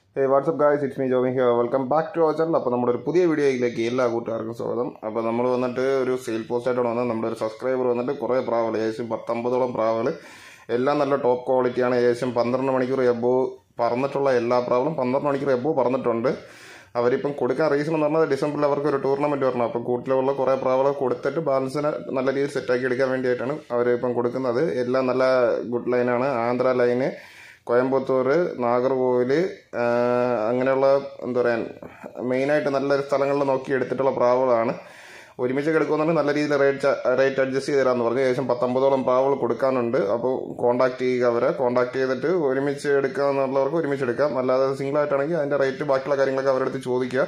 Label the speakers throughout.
Speaker 1: hey what's up guys it's me Jobin here welcome back to our channel അപ്പോൾ നമ്മുടെ ഒരു പുതിയ വീഡിയോയിലേക്ക് എല്ലാ കൂട്ടുകാർക്കും സ്വാഗതം അപ്പോൾ നമ്മൾ വന്നിട്ട് ഒരു സെയിൽ പോസ്റ്റായിട്ടാണ് വന്നത് നമ്മുടെ ഒരു സബ്സ്ക്രൈബർ വന്നിട്ട് കുറേ പ്രാവുകൾ ഏകദേശം പത്തൊമ്പതോളം പ്രാവുകൾ എല്ലാം നല്ല ടോപ്പ് ക്വാളിറ്റിയാണ് ഏകദേശം പന്ത്രണ്ട് മണിക്കൂർ എബോ പറന്നിട്ടുള്ള എല്ലാ പ്രാവുകളും പന്ത്രണ്ട് മണിക്കൂർ എബോ പറന്നിട്ടുണ്ട് അവരിപ്പം കൊടുക്കാൻ റീസൺ എന്ന് പറഞ്ഞാൽ ഡിസംബറിൽ അവർക്ക് ഒരു ടൂർണമെൻറ്റ് വരണം അപ്പം കൂട്ടിലുള്ള കുറേ പ്രാവുകൾ കൊടുത്തിട്ട് ബാലൻസിനെ നല്ല രീതിയിൽ സെറ്റാക്കി എടുക്കാൻ വേണ്ടിയിട്ടാണ് അവരിപ്പം കൊടുക്കുന്നത് എല്ലാം നല്ല ഗുഡ് ലൈനാണ് ആന്ധ്ര ലൈന് കോയമ്പത്തൂർ നാഗർകോവിൽ അങ്ങനെയുള്ള എന്താ പറയുക മെയിനായിട്ട് നല്ല സ്ഥലങ്ങളിൽ നോക്കി എടുത്തിട്ടുള്ള പ്രാവുകളാണ് ഒരുമിച്ച് എടുക്കുന്നുണ്ടെങ്കിൽ നല്ല രീതിയിൽ റേറ്റ് റേറ്റ് അഡ്ജസ്റ്റ് ചെയ്ത് തരാമെന്ന് പറഞ്ഞു ഏകദേശം പത്തൊമ്പതോളം പ്രാവുകൾ കൊടുക്കാനുണ്ട് അപ്പോൾ കോൺടാക്ട് ചെയ്യുക അവരെ കോൺടാക്ട് ചെയ്തിട്ട് ഒരുമിച്ച് എടുക്കാമെന്നുള്ളവർക്ക് ഒരുമിച്ച് എടുക്കാം അല്ലാതെ സിംഗിൾ ആയിട്ടാണെങ്കിൽ അതിൻ്റെ റേറ്റ് ബാക്കിയുള്ള കാര്യങ്ങളൊക്കെ അവരുടെ അടുത്ത് ചോദിക്കുക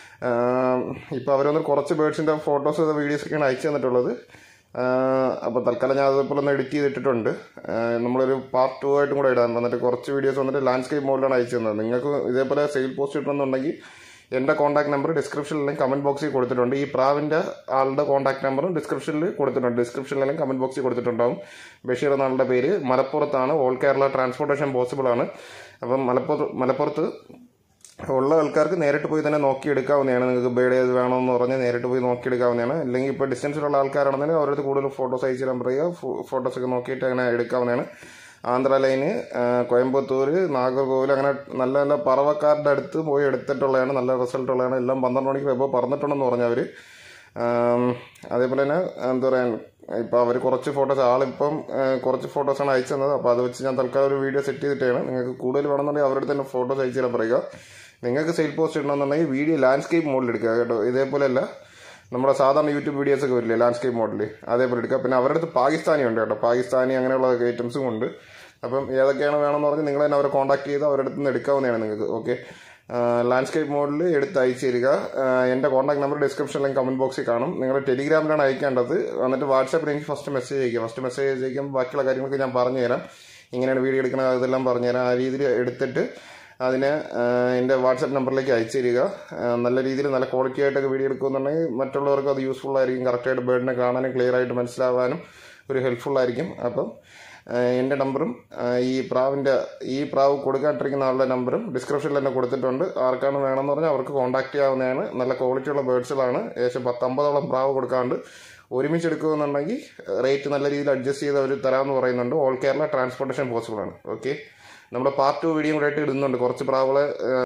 Speaker 1: ഇപ്പോൾ അവരൊന്ന് കുറച്ച് ബേഡ്സിൻ്റെ ഫോട്ടോസ് വീഡിയോസൊക്കെയാണ് അയച്ചു തന്നിട്ടുള്ളത് അപ്പോൾ തൽക്കാലം ഞാൻ അതേപോലെ ഒന്ന് എഡിറ്റ് ചെയ്തിട്ടുണ്ട് നമ്മളൊരു പാർട്ട് ടു ആയിട്ടും കൂടെ ഇടാൻ വന്നിട്ട് കുറച്ച് വീഡിയോസ് വന്നിട്ട് ലാൻഡ്സ്കേപ്പ് മോഡിലാണ് അയച്ചു തന്നത് നിങ്ങൾക്ക് ഇതേപോലെ സെയിൽ പോസ്റ്റ് ഇടണമെന്നുണ്ടെങ്കിൽ എൻ്റെ കോൺടാക്ട് നമ്പർ ഡിസ്ക്രിപ്ഷനിൽ അല്ലെങ്കിൽ കമൻറ്റ് ബോക്സിൽ കൊടുത്തിട്ടുണ്ട് ഈ പ്രാവിൻ്റെ ആളുടെ കോൺടാക്ട് നമ്പറും ഡിസ്ക്രിപ്ഷനിൽ കൊടുത്തിട്ടുണ്ട് ഡിസ്ക്രിപ്ഷനിൽ അല്ലെങ്കിൽ കമൻറ്റ് ബോക്സിൽ കൊടുത്തിട്ടുണ്ടാവും ബഷീർ എന്ന ആളുടെ പേര് മലപ്പുറത്താണ് ഓൾ കേരള ട്രാൻസ്പോർട്ടേഷൻ പോസിബിൾ ആണ് അപ്പം മലപ്പുറത്ത് മലപ്പുറത്ത് ഉള്ള ആൾക്കാർക്ക് നേരിട്ട് പോയി തന്നെ നോക്കിയെടുക്കാവുന്നതാണ് നിങ്ങൾക്ക് ബേഡ് ഏത് വേണമെന്ന് പറഞ്ഞ് നേരിട്ട് പോയി നോക്കിയെടുക്കാവുന്നതാണ് അല്ലെങ്കിൽ ഇപ്പോൾ ഡിസ്റ്റൻസിലുള്ള ആൾക്കാരാണെന്നുണ്ടെങ്കിൽ അവരുടെ അടുത്ത് കൂടുതൽ ഫോട്ടോസ് അയച്ചു തരാൻ പറയുക ഫോട്ടോസൊക്കെ നോക്കിയിട്ട് അങ്ങനെ എടുക്കാവുന്നതാണ് ആന്ധ്ര ലൈന് കോയമ്പത്തൂർ നാഗർകോവിൽ അങ്ങനെ നല്ല നല്ല പറവക്കാരുടെ അടുത്ത് പോയി എടുത്തിട്ടുള്ളതാണ് നല്ല റിസൾട്ട് ഉള്ളതാണ് എല്ലാം പന്ത്രണ്ട് മണിക്ക് എപ്പോൾ പറഞ്ഞിട്ടുണ്ടെന്ന് പറഞ്ഞു അവർ അതേപോലെ തന്നെ എന്താ പറയുക ഇപ്പോൾ അവർ കുറച്ച് ഫോട്ടോസ് ആളിപ്പം കുറച്ച് ഫോട്ടോസാണ് അയച്ചു തന്നത് അപ്പോൾ അത് വെച്ച് ഞാൻ തൽക്കാലം ഒരു വീഡിയോ സെറ്റ് ചെയ്തിട്ടാണ് നിങ്ങൾക്ക് കൂടുതൽ വേണമെന്നുണ്ടെങ്കിൽ അവരുടെ തന്നെ ഫോട്ടോസ് അയച്ചു തരാൻ പറയുക നിങ്ങൾക്ക് സെയിൽ പോസ്റ്റ് ഇടണമെന്നുണ്ടെങ്കിൽ വീഡിയോ ലാൻഡ്സ്കേപ്പ് മോഡിൽ എടുക്കുക കേട്ടോ ഇതേപോലെ അല്ല നമ്മുടെ സാധാരണ യൂട്യൂബ് വീഡിയോസ് ഒക്കെ വരില്ലേ ലാൻഡ്സ്കേപ്പ് മോഡൽ അതേപോലെ എടുക്കുക പിന്നെ അവരുടെ അടുത്ത് പാകിസ്ഥാനി ഉണ്ട് കേട്ടോ പാകിസ്ഥാനി അങ്ങനെയുള്ള ഐറ്റംസും ഉണ്ട് അപ്പം ഏതൊക്കെയാണ് വേണമെന്ന് പറഞ്ഞ് നിങ്ങൾ തന്നെ അവരെ കോൺടാക്ട് ചെയ്ത് അവരുടെ അടുത്ത് നിന്ന് എടുക്കാവുന്നതാണ് നിങ്ങൾക്ക് ഓക്കെ ലാൻഡ്സ്കേപ്പ് മോഡിൽ എടുത്ത് അയച്ചു തരിക എൻ്റെ കോൺടാക്ട് നമ്പർ ഡിസ്ക്രിപ്ഷനിലും കമൻറ്റ് ബോക്സിൽ കാണും നിങ്ങൾ ടെലിഗ്രാമിലാണ് അയക്കേണ്ടത് എന്നിട്ട് വാട്സാപ്പിൽ എനിക്ക് ഫസ്റ്റ് മെസ്സേജ് അയക്കുക ഫസ്റ്റ് മെസ്സേജ് അയക്കുമ്പോൾ ബാക്കിയുള്ള കാര്യങ്ങളൊക്കെ ഞാൻ പറഞ്ഞുതരാം ഇങ്ങനെയാണ് വീഡിയോ എടുക്കുന്നത് അതെല്ലാം പറഞ്ഞുതരാം ആ രീതിയിൽ എടുത്തിട്ട് അതിന് എൻ്റെ വാട്സപ്പ് നമ്പറിലേക്ക് അയച്ചു തരിക നല്ല രീതിയിൽ നല്ല ക്വാളിറ്റി ആയിട്ടൊക്കെ വീഡിയോ എടുക്കുന്നുണ്ടെങ്കിൽ മറ്റുള്ളവർക്ക് അത് യൂസ്ഫുൾ ആയിരിക്കും കറക്റ്റായിട്ട് ബേഡിനെ കാണാനും ക്ലിയർ ആയിട്ട് മനസ്സിലാവാനും ഒരു ഹെൽപ്ഫുൾ ആയിരിക്കും അപ്പം എൻ്റെ നമ്പറും ഈ പ്രാവിൻ്റെ ഈ പ്രാവ് കൊടുക്കാണ്ടിരിക്കുന്ന ആളുടെ നമ്പറും ഡിസ്ക്രിപ്ഷനിൽ തന്നെ കൊടുത്തിട്ടുണ്ട് ആർക്കാണ് വേണമെന്ന് പറഞ്ഞാൽ അവർക്ക് കോൺടാക്ട് ചെയ്യാവുന്നതാണ് നല്ല ക്വാളിറ്റിയുള്ള ബേഡ്സുകളാണ് ഏകദേശം പത്തമ്പതോളം പ്രാവ് കൊടുക്കാണ്ട് ഒരുമിച്ച് എടുക്കുമെന്നുണ്ടെങ്കിൽ റേറ്റ് നല്ല രീതിയിൽ അഡ്ജസ്റ്റ് ചെയ്ത് അവർ തരാമെന്ന് പറയുന്നുണ്ട് ഓൾ കേരള ട്രാൻസ്പോർട്ടേഷൻ പോസിബിൾ ആണ് ഓക്കെ നമ്മുടെ പാർട്ട് ടു വീഡിയോ കൂടെ ആയിട്ട് ഇടുന്നുണ്ട് കുറച്ച് പ്രാവുകളെ